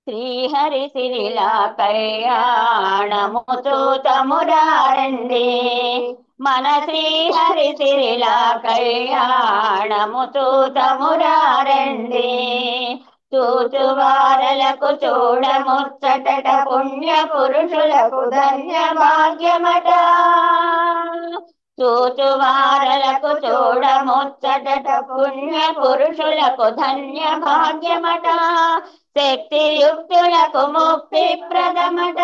శ్రీహరి సిరిలా కళ్యాణము చూతమురారండి మన శ్రీహరి సిరిలా కళ్యాణము చూతమురారండి చూచువారలకు చూడముచ్చటట పుణ్య పురుషులకు ధన్య భాగ్యమట చూచువారలకు చూడముచ్చటట పుణ్య పురుషులకు ధన్య భాగ్యమట శక్తియుక్తులకు ముక్తి ప్రదమట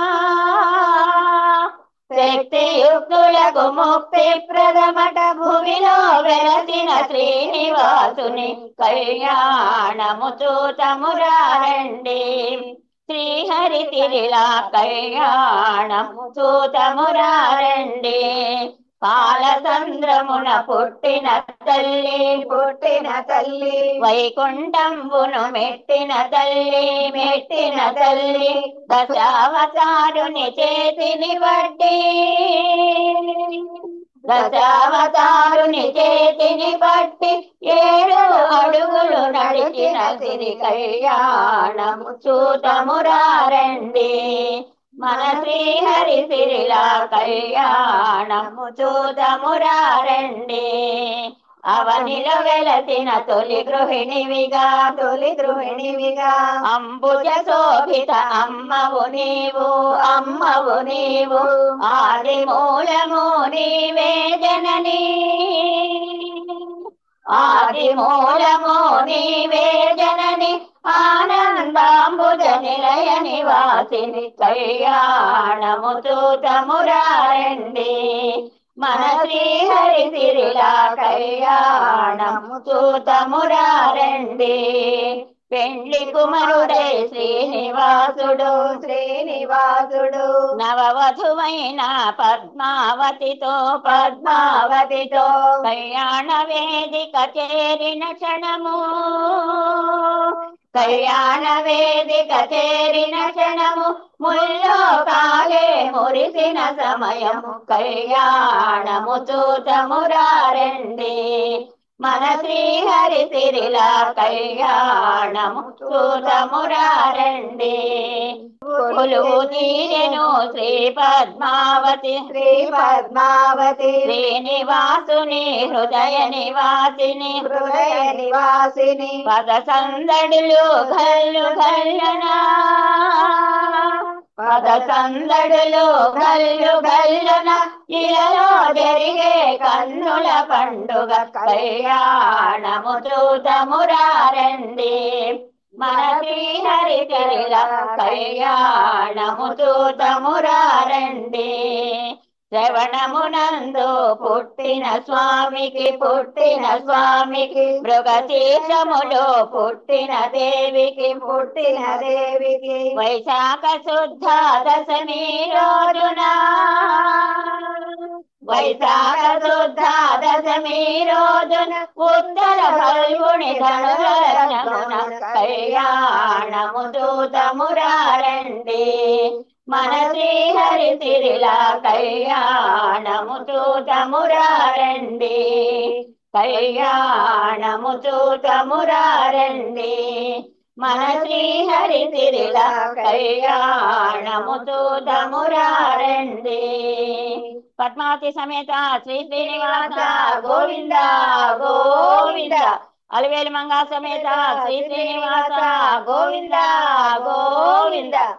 శక్తియుక్తులకు ముక్తి ప్రదమట భూమిలో వెలసిన శ్రీనివాసుని కళ్యాణము చూతమురారండి శ్రీహరి తిరిలా కళ్యాణము చూతమురారండి పాలచంద్రమున పుట్టిన తల్లి పుట్టిన తల్లి వైకుంఠంబును మెట్టిన తల్లి మెట్టిన తల్లి దశావతారుని చేతిని బట్టి దశావతారుని చేతిని బట్టి ఏడు అడుగులు నడిచిన సిరి కళ్యాణము చూతమురారండి మన శ్రీహరి సిరిలా కళ్యాణము చూతమురారండి అవనిలో వెలసిన తొలి గృహిణివిగా తొలి గృహిణివిగా అంబుజ శోభిత అమ్మవు నీవు అమ్మవు నీవు ఆది మూలము నీవే జనని ఆది మూలము నీవే జనని ఆనందాంబుజ నిలయ నివాసిని కళ్యాణము చూతమురారండి మన శ్రీహరి సిరిలా కళ్యాణము చూతమురారండి పెండ్లి కుమరుడై శ్రీనివాసుడు శ్రీనివాసుడు నవవధువైన పద్మావతితో పద్మావతితో కళ్యాణ వేదిక చేరిన క్షణము కళ్యాణ వేదిక చేరిన క్షణము ముల్లో కాలే మురిసిన సమయము కళ్యాణము చూతమురారండి మన శ్రీహరి సిరిలా కళ్యాణము చూతమురారండి కొలువు తీరెను శ్రీ పద్మావతి శ్రీ పద్మావతి శ్రీనివాసుని హృదయ నివాసిని హృదయ నివాసిని పద సందడులు గల్లు గల్లనా పద సందడులు గల్లు గల్లున ఇలలో జరిగే కన్నుల పండుగ కళ్యాణము చూతమురారండి మన శ్రీహరి తిరిల కళ్యాణము చూతమురారండి శ్రవణమునందు పుట్టిన స్వామికి పుట్టిన స్వామికి మృగశీర్షములో పుట్టిన దేవికి పుట్టిన దేవికి వైశాఖ శుద్ధ దశమి రోజున వైశాఖ శుద్ధ దశమి రోజున ఉత్తర ఫల్గుని ధనురమున కళ్యాణము చూతమురారండి మన శ్రీహరి తిరిలా కళ్యాణము చూతమురారండి కళ్యాణము చూతమురారండి మన శ్రీహరి తిరిలా కళ్యాణము చూతమురారండి పద్మావతి సమేత శ్రీ శ్రీనివాస గోవింద గోవింద అలివేలు మంగా సమేత శ్రీ శ్రీనివాస గోవింద